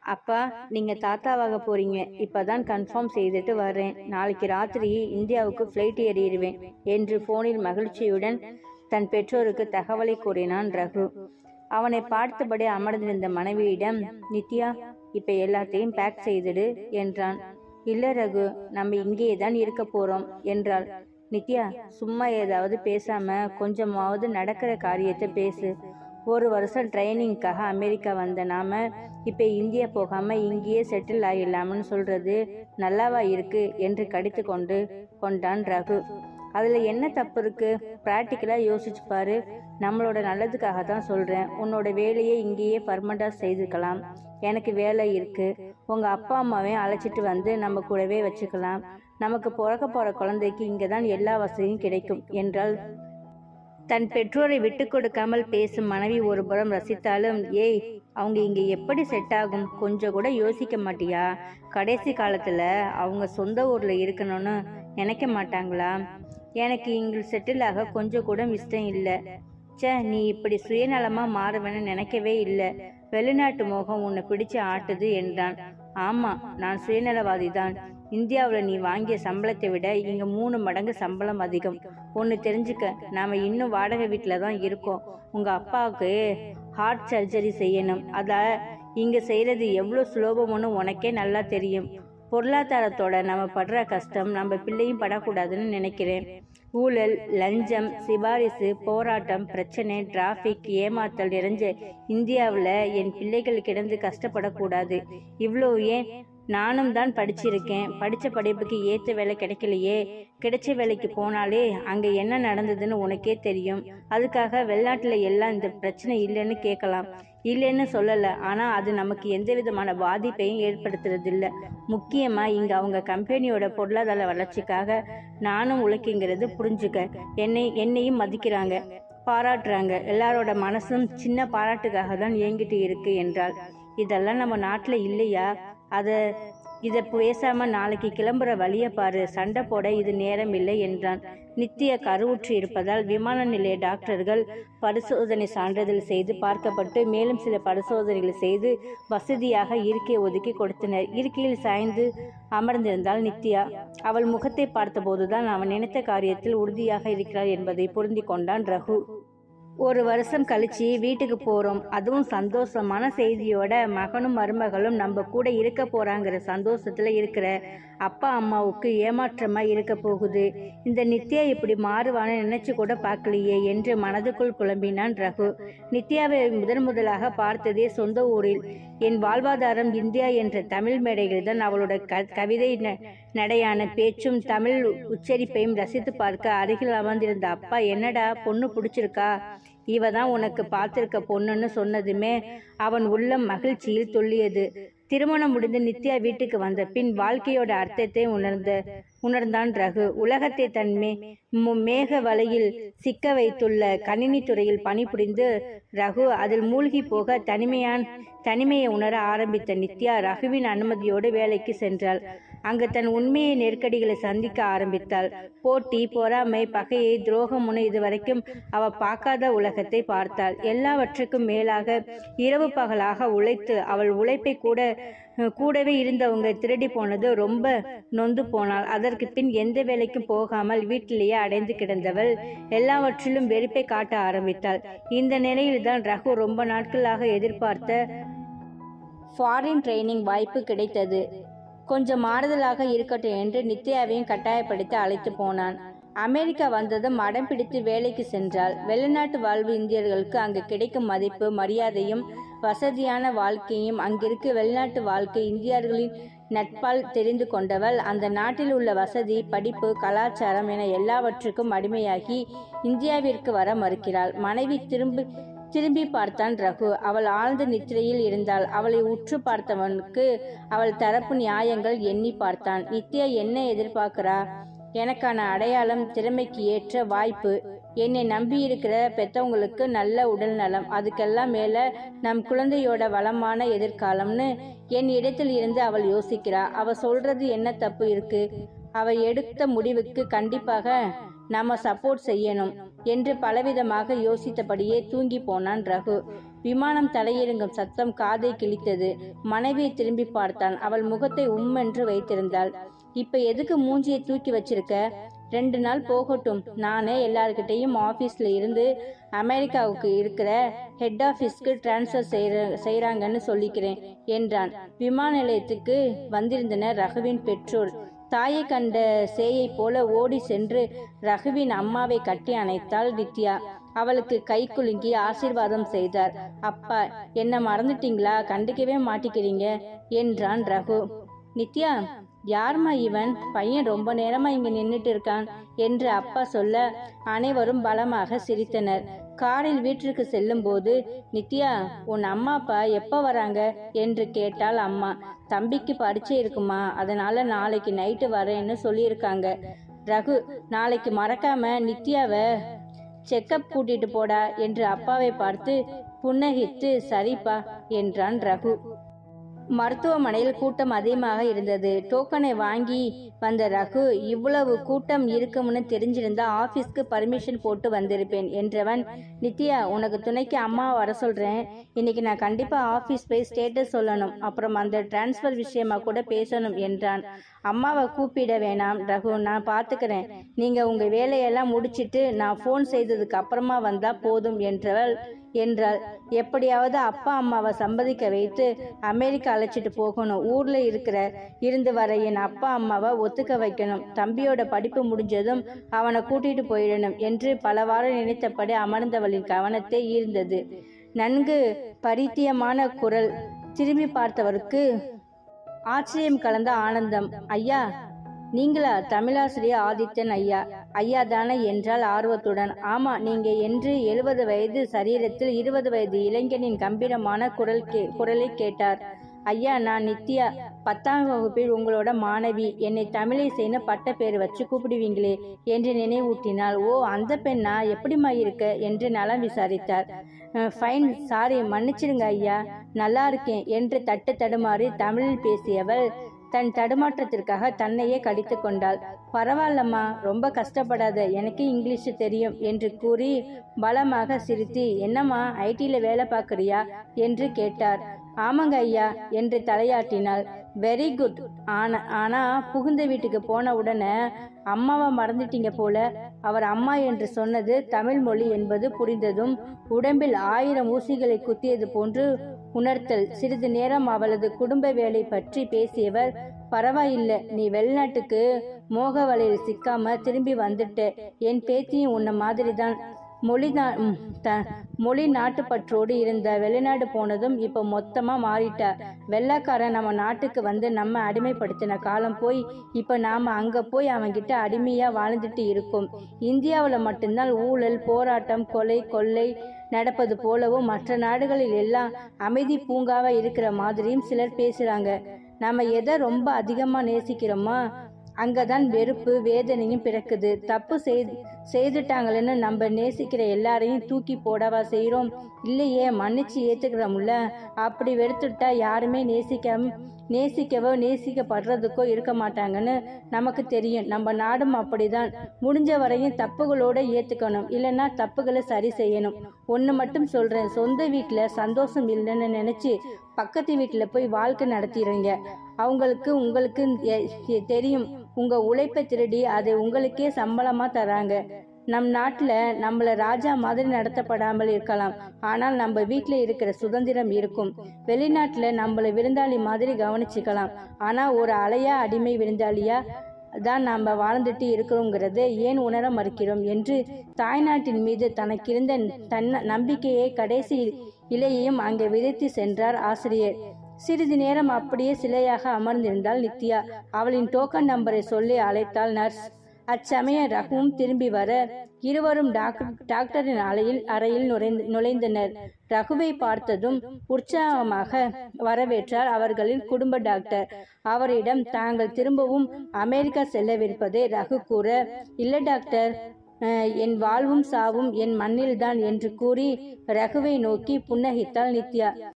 அப்பா நீங்க தாத்தாவாக போறீங்க இப்பதான் கன்ஃபார்ம் செய்துட்டு வர்றேன் நாளைக்கு ராத்திரி இந்தியாவுக்கு ஃப்ளைட் ஏறிடுவேன் என்று போனில் மகிழ்ச்சியுடன் தன் பெற்றோருக்கு தகவலை கூறினான் ரகு அவனை பார்த்தபடி அமர்ந்திருந்த மனைவியிடம் நித்யா இப்ப எல்லாத்தையும் பேக் செய்துடு என்றான் இல்ல ரகு நம்ம இங்கேயே தான் இருக்க போறோம் என்றாள் நித்யா சும்மா ஏதாவது பேசாம கொஞ்சமாவது நடக்கிற காரியத்தை பேசு ஒரு வருஷம் ட்ரைனிங்க்காக அமெரிக்கா வந்த நாம இப்போ இந்தியா போகாம இங்கேயே செட்டில் ஆகிடலாம்னு சொல்றது நல்லாவா இருக்கு என்று கடித்து கொண்டு கொண்டான் ரகு அதுல என்ன தப்பு இருக்கு ப்ராக்டிக்கலா யோசிச்சு பாரு நம்மளோட நல்லதுக்காக தான் சொல்றேன் உன்னோட வேலையை இங்கேயே பர்மனண்டா செய்துக்கலாம் எனக்கு வேலை இருக்கு உங்க அப்பா அம்மாவையும் அழைச்சிட்டு வந்து நம்ம கூடவே வச்சுக்கலாம் நமக்கு பிறக்க போற குழந்தைக்கு இங்கே தான் எல்லா வசதியும் கிடைக்கும் என்றால் தன் பெற்றோரை விட்டு கொடுக்காமல் பேசும் மனைவி ஒருபுறம் ரசித்தாலும் ஏய் அவங்க இங்க எப்படி செட் ஆகும் கொஞ்சம் கூட யோசிக்க மாட்டியா கடைசி காலத்துல அவங்க சொந்த ஊர்ல இருக்கணும்னு நினைக்க மாட்டாங்களா எனக்கு இங்கு செட்டில் ஆக கொஞ்சம் கூட இஷ்டம் இல்லை ச்சே நீ இப்படி சுயநலமா மாறுவேன்னு நினைக்கவே இல்லை வெளிநாட்டு மோகம் உன்னை பிடிச்சு ஆட்டுது என்றான் ஆமா நான் சுயநலவாதி தான் இந்தியாவில் நீ வாங்கிய சம்பளத்தை விட இங்க மூணு மடங்கு சம்பளம் அதிகம் ஒன்று தெரிஞ்சுக்க நாம இன்னும் வாடகை வீட்டில் தான் இருக்கோம் உங்க அப்பாவுக்கு ஹார்ட் சர்ஜரி செய்யணும் அதை இங்க செய்யறது எவ்வளோ சுலபம்னு உனக்கே நல்லா தெரியும் பொருளாதாரத்தோட நம்ம படுற கஷ்டம் நம்ம பிள்ளையும் படக்கூடாதுன்னு நினைக்கிறேன் ஊழல் லஞ்சம் சிபாரிசு போராட்டம் பிரச்சனை டிராஃபிக் ஏமாத்தல் நிறைஞ்ச இந்தியாவில் என் பிள்ளைகள் கிடந்து கஷ்டப்படக்கூடாது இவ்வளோ ஏன் நானும் தான் படிச்சிருக்கேன் படித்த படிப்புக்கு ஏற்ற வேலை கிடைக்கலையே கிடைச்ச வேலைக்கு போனாலே அங்கே என்ன நடந்ததுன்னு உனக்கே தெரியும் அதுக்காக வெளிநாட்டில் எல்லாம் இந்த பிரச்சனை இல்லைன்னு கேட்கலாம் இல்லைன்னு சொல்லலை ஆனால் அது நமக்கு எந்த விதமான பாதிப்பையும் ஏற்படுத்துறதில்ல முக்கியமாக இங்கே அவங்க கம்பெனியோட பொருளாதார வளர்ச்சிக்காக நானும் உழைக்குங்கிறது புரிஞ்சுக்க என்னை என்னையும் மதிக்கிறாங்க பாராட்டுறாங்க எல்லாரோட மனசும் சின்ன பாராட்டுக்காக தான் இயங்கிட்டு இருக்கு என்றால் இதெல்லாம் நம்ம நாட்டில் இல்லையா அதை இதை பேசாம நாளைக்கு கிளம்புற வழியை பாரு சண்டை போட இது நேரம் இல்லை என்றான் நித்திய கருவுற்று இருப்பதால் விமான நிலைய டாக்டர்கள் பரிசோதனை சான்றிதழ் செய்து பார்க்கப்பட்டு மேலும் சில பரிசோதனைகள் செய்து வசதியாக இருக்கை ஒதுக்கி கொடுத்தனர் இருக்கையில் சாய்ந்து அமர்ந்திருந்தாள் நித்யா அவள் முகத்தை பார்த்தபோதுதான் அவன் நினைத்த காரியத்தில் உறுதியாக இருக்கிறாள் என்பதை பொருந்தி கொண்டான் ரகு ஒரு வருஷம் கழிச்சு வீட்டுக்கு போறோம் அதுவும் சந்தோஷமான செய்தியோட மகனும் மருமகளும் நம்ம கூட இருக்க போறாங்கிற சந்தோஷத்துல இருக்கிற அப்பா அம்மாவுக்கு ஏமாற்றமா இருக்க போகுது இந்த நித்யா இப்படி மாறுவான்னு நினைச்சு கூட பார்க்கலையே என்று மனதுக்குள் புலம்பினான் ரகு நித்யாவை முதன் முதலாக பார்த்ததே சொந்த ஊரில் என் வாழ்வாதாரம் இந்தியா என்ற தமிழ் மேடைகள் தான் அவளோட க கவிதை ந- நடையான பேச்சும் தமிழ் உச்சரிப்பையும் ரசித்து பார்க்க அருகில் அமர்ந்திருந்த அப்பா என்னடா பொண்ணு பிடிச்சிருக்கா இவ தான் உனக்கு பார்த்திருக்க பொண்ணுன்னு சொன்னதுமே அவன் உள்ளம் மகிழ்ச்சியில் துள்ளியது திருமணம் முடிந்து நித்யா வீட்டுக்கு வந்த பின் வாழ்க்கையோட அர்த்தத்தை உணர்ந்த உணர்ந்தான் ரகு உலகத்தை தன் மே மு- மேக வலையில் சிக்க வைத்துள்ள கணினி துறையில் பணிபுரிந்து ரகு அதில் மூழ்கி போக தனிமையான் தனிமையை உணர ஆரம்பித்த நித்யா ரகுவின் அனுமதியோடு வேலைக்கு சென்றாள் அங்கு தன் உண்மையை நெருக்கடிகளை சந்திக்க ஆரம்பித்தாள் போட்டி பொறாமை பகையை துரோகம்னு இதுவரைக்கும் அவ பார்க்காத உலகத்தை பார்த்தாள் எல்லாவற்றுக்கும் மேலாக இரவு பகலாக உழைத்து அவள் உழைப்பை கூட கூடவே இருந்தவங்க திருடி போனது ரொம்ப நொந்து போனாள் அதற்கு பின் எந்த வேலைக்கும் போகாமல் வீட்டிலேயே அடைந்து கிடந்தவள் எல்லாவற்றிலும் வெறுப்பை காட்ட ஆரம்பித்தாள் இந்த நிலையில்தான் ரகு ரொம்ப நாட்களாக எதிர்பார்த்த ஃபாரின் ட்ரைனிங் வாய்ப்பு கிடைத்தது கொஞ்சம் மாறுதலாக இருக்கட்டும் என்று நித்யாவையும் கட்டாயப்படுத்தி அழைத்து போனான் அமெரிக்கா வந்ததும் அடம் பிடித்து வேலைக்கு சென்றாள் வெளிநாட்டு வாழ்வு இந்தியர்களுக்கு அங்கு கிடைக்கும் மதிப்பு மரியாதையும் வசதியான வாழ்க்கையும் அங்கிருக்கு வெளிநாட்டு வாழ்க்கை இந்தியர்களின் நட்பால் தெரிந்து கொண்டவள் அந்த நாட்டில் உள்ள வசதி படிப்பு கலாச்சாரம் என எல்லாவற்றுக்கும் அடிமையாகி இந்தியாவிற்கு வர மறுக்கிறாள் மனைவி திரும்பி திரும்பி பார்த்தான் ரகு அவள் ஆழ்ந்த நித்திரையில் இருந்தாள் அவளை உற்று பார்த்தவனுக்கு அவள் தரப்பு நியாயங்கள் எண்ணி பார்த்தான் நித்யா என்ன எதிர்பார்க்கிறா எனக்கான அடையாளம் திறமைக்கு ஏற்ற வாய்ப்பு என்னை நம்பியிருக்கிற பெத்தவங்களுக்கு நல்ல உடல் நலம் அதுக்கெல்லாம் மேல நம் குழந்தையோட வளமான எதிர்காலம்னு என் இடத்தில் இருந்து அவள் யோசிக்கிறா அவ சொல்றது என்ன தப்பு இருக்கு அவ எடுத்த முடிவுக்கு கண்டிப்பாக நாம சப்போர்ட் செய்யணும் என்று பலவிதமாக யோசித்தபடியே தூங்கி போனான் ரகு விமானம் தலையிறங்கும் சத்தம் காதை கிழித்தது மனைவியை திரும்பி பார்த்தான் அவள் முகத்தை உம்மென்று வைத்திருந்தாள் இப்ப எதுக்கு மூஞ்சியை தூக்கி வச்சிருக்க ரெண்டு நாள் போகட்டும் நானே எல்லார்கிட்டையும் ஆஃபீஸில் இருந்து அமெரிக்காவுக்கு இருக்கிற ஹெட் ஆஃபீஸ்க்கு டிரான்ஸ்ஃபர் செய்கிற செய்கிறாங்கன்னு சொல்லிக்கிறேன் என்றான் விமான நிலையத்துக்கு வந்திருந்தனர் ரகுவின் பெற்றோர் தாயை கண்ட சேயை போல ஓடி சென்று ரகுவின் அம்மாவை கட்டி அணைத்தாள் நித்யா அவளுக்கு கை குலுங்கி ஆசீர்வாதம் செய்தார் அப்பா என்ன மறந்துட்டீங்களா கண்டுக்கவே மாட்டிக்கிறீங்க என்றான் ரகு நித்யா யார்மா இவன் பையன் ரொம்ப நேரமா இங்க நின்னுட்டு இருக்கான் என்று அப்பா சொல்ல அனைவரும் பலமாக சிரித்தனர் காரில் வீட்டிற்கு செல்லும் போது நித்யா உன் அம்மா அப்பா எப்போ வராங்க என்று கேட்டாள் அம்மா தம்பிக்கு பரீட்சை இருக்குமா அதனால நாளைக்கு நைட்டு வரேன்னு சொல்லியிருக்காங்க ரகு நாளைக்கு மறக்காம நித்யாவை செக்கப் கூட்டிட்டு போடா என்று அப்பாவை பார்த்து புன்னகித்து சரிப்பா என்றான் ரகு மருத்துவமனையில் கூட்டம் அதிகமாக இருந்தது டோக்கனை வாங்கி வந்த ரகு இவ்வளவு கூட்டம் இருக்கும்னு தெரிஞ்சிருந்தா ஆபீஸ்க்கு பர்மிஷன் போட்டு வந்திருப்பேன் என்றவன் நித்யா உனக்கு துணைக்கு அம்மா வர சொல்றேன் இன்னைக்கு நான் கண்டிப்பா ஆபீஸ் போய் ஸ்டேட்டஸ் சொல்லணும் அப்புறம் அந்த டிரான்ஸ்ஃபர் விஷயமா கூட பேசணும் என்றான் அம்மாவை கூப்பிட வேணாம் ரகு நான் பார்த்துக்கிறேன் நீங்க உங்க வேலையெல்லாம் முடிச்சிட்டு நான் ஃபோன் செய்ததுக்கு அப்புறமா வந்தா போதும் என்றவள் என்றாள் எப்படியாவது அப்பா அம்மாவை சம்மதிக்க வைத்து அமெரிக்கா அழைச்சிட்டு போகணும் ஊர்ல இருக்கிற இருந்து வர என் அப்பா அம்மாவை ஒத்துக்க வைக்கணும் தம்பியோட படிப்பு முடிஞ்சதும் அவனை கூட்டிட்டு போயிடணும் என்று பலவாறு நினைத்தபடி அமர்ந்தவளின் கவனத்தை ஈர்ந்தது நன்கு பரித்தியமான குரல் திரும்பி பார்த்தவருக்கு ஆச்சரியம் கலந்த ஆனந்தம் ஐயா நீங்களா தமிழாசிரியர் ஆதித்தன் ஐயா ஐயா தானே என்றால் ஆர்வத்துடன் ஆமா நீங்க என்று எழுபது வயது சரீரத்தில் இருபது வயது இளைஞனின் கம்பீரமான குரல் கே குரலை கேட்டார் ஐயா நான் நித்யா பத்தாம் வகுப்பில் உங்களோட மாணவி என்னை தமிழிசைன்னு பட்ட பேர் வச்சு கூப்பிடுவீங்களே என்று நினைவூட்டினாள் ஓ அந்த பெண்ணா எப்படிம்மா இருக்க என்று நலம் விசாரித்தார் ஃபைன் சாரி மன்னிச்சிடுங்க ஐயா நல்லா இருக்கேன் என்று தட்டு தடுமாறி தமிழில் பேசியவள் தன் தடுமாற்றத்திற்காக தன்னையே கடித்து கொண்டாள் பரவாயில்லம்மா ரொம்ப கஷ்டப்படாத எனக்கு இங்கிலீஷ் தெரியும் என்று கூறி பலமாக சிரித்து என்னம்மா ஐடியில் வேலை பார்க்குறியா என்று கேட்டார் ஆமாங்க ஐயா என்று தலையாட்டினாள் வெரி குட் ஆனா ஆனா புகுந்த வீட்டுக்கு போன உடனே அம்மாவை மறந்துட்டீங்க போல அவர் அம்மா என்று சொன்னது தமிழ் மொழி என்பது புரிந்ததும் உடம்பில் ஆயிரம் ஊசிகளை குத்தியது போன்று உணர்த்தல் சிறிது நேரம் அவளது குடும்ப வேலை பற்றி பேசியவர் பரவாயில்லை நீ வெளிநாட்டுக்கு மோக வலையில் சிக்காம திரும்பி வந்துட்ட என் பேத்தியும் உன்ன மாதிரி தான் மொழிதான் ம், த- மொழி நாட்டுப்பற்றோடு இருந்த வெளிநாடு போனதும் இப்போ மொத்தமாக மாறிட்டா வெள்ளைக்காரன் நம்ம நாட்டுக்கு வந்து நம்ம அடிமைப்படுத்தின காலம் போய் இப்போ நாம் அங்கே போய் அவன்கிட்ட அடிமையாக வாழ்ந்துட்டு இருக்கோம் இந்தியாவில் மட்டும்தான் ஊழல் போராட்டம் கொலை கொள்ளை நடப்பது போலவும் மற்ற நாடுகளில் எல்லாம் அமைதி பூங்காவா இருக்கிற மாதிரியும் சிலர் பேசுகிறாங்க நம்ம எதை ரொம்ப அதிகமாக நேசிக்கிறோமோ அங்கதான் வெறுப்பு வேதனையும் பிறக்குது தப்பு செய் செய்துட்டாங்களேன்னு நம்ம நேசிக்கிற எல்லாரையும் தூக்கி போடவா செய்கிறோம் இல்லையே மன்னிச்சு ஏற்றுக்கிறோம்ல அப்படி வெறுத்துட்டா யாருமே நேசிக்காம நேசிக்கவோ நேசிக்கப்படுறதுக்கோ இருக்க மாட்டாங்கன்னு நமக்கு தெரியும் நம்ம நாடும் அப்படிதான் முடிஞ்ச வரையும் தப்புகளோட ஏற்றுக்கணும் இல்லைன்னா தப்புகளை சரி செய்யணும் ஒன்று மட்டும் சொல்கிறேன் சொந்த வீட்டில் சந்தோஷம் இல்லைன்னு நினச்சி பக்கத்து வீட்டில் போய் வாழ்க்கை நடத்திடுறீங்க அவங்களுக்கு உங்களுக்கு எ- எ- தெரியும் உங்கள் உழைப்பை திருடி அதை உங்களுக்கே சம்பளமாக தராங்க நம் நாட்டில் நம்மளை ராஜா மாதிரி நடத்தப்படாமல் இருக்கலாம் ஆனால் நம்ம வீட்டில் இருக்கிற சுதந்திரம் இருக்கும் வெளிநாட்டில் நம்மளை விருந்தாளி மாதிரி கவனிச்சுக்கலாம் ஆனால் ஒரு அலையா அடிமை விருந்தாளியா தான் நாம் வாழ்ந்துட்டு இருக்கிறோங்கிறத ஏன் உணர மறுக்கிறோம் என்று தாய்நாட்டின் மீது தனக்கிருந்த தன்ன நம்பிக்கையை கடைசி இலையையும் அங்கே விதைத்து சென்றார் ஆசிரியர் சிறிது நேரம் அப்படியே சிலையாக அமர்ந்திருந்தாள் நித்யா அவளின் டோக்கன் நம்பரை சொல்லி அழைத்தாள் நர்ஸ் அச்சமயம் ரகுவும் திரும்பி வர இருவரும் டாக்டர் டாக்டரின் அறையில் அறையில் நுழைந்து நுழைந்தனர் ரகுவை பார்த்ததும் உற்சாகமாக வரவேற்றார் அவர்களின் குடும்ப டாக்டர் அவரிடம் தாங்கள் திரும்பவும் அமெரிக்கா செல்லவிருப்பதை ரகு கூற இல்லை டாக்டர் அஹ், என் வாழ்வும் சாவும் என் மண்ணில்தான் என்று கூறி ரகுவை நோக்கி புன்னகித்தாள் நித்யா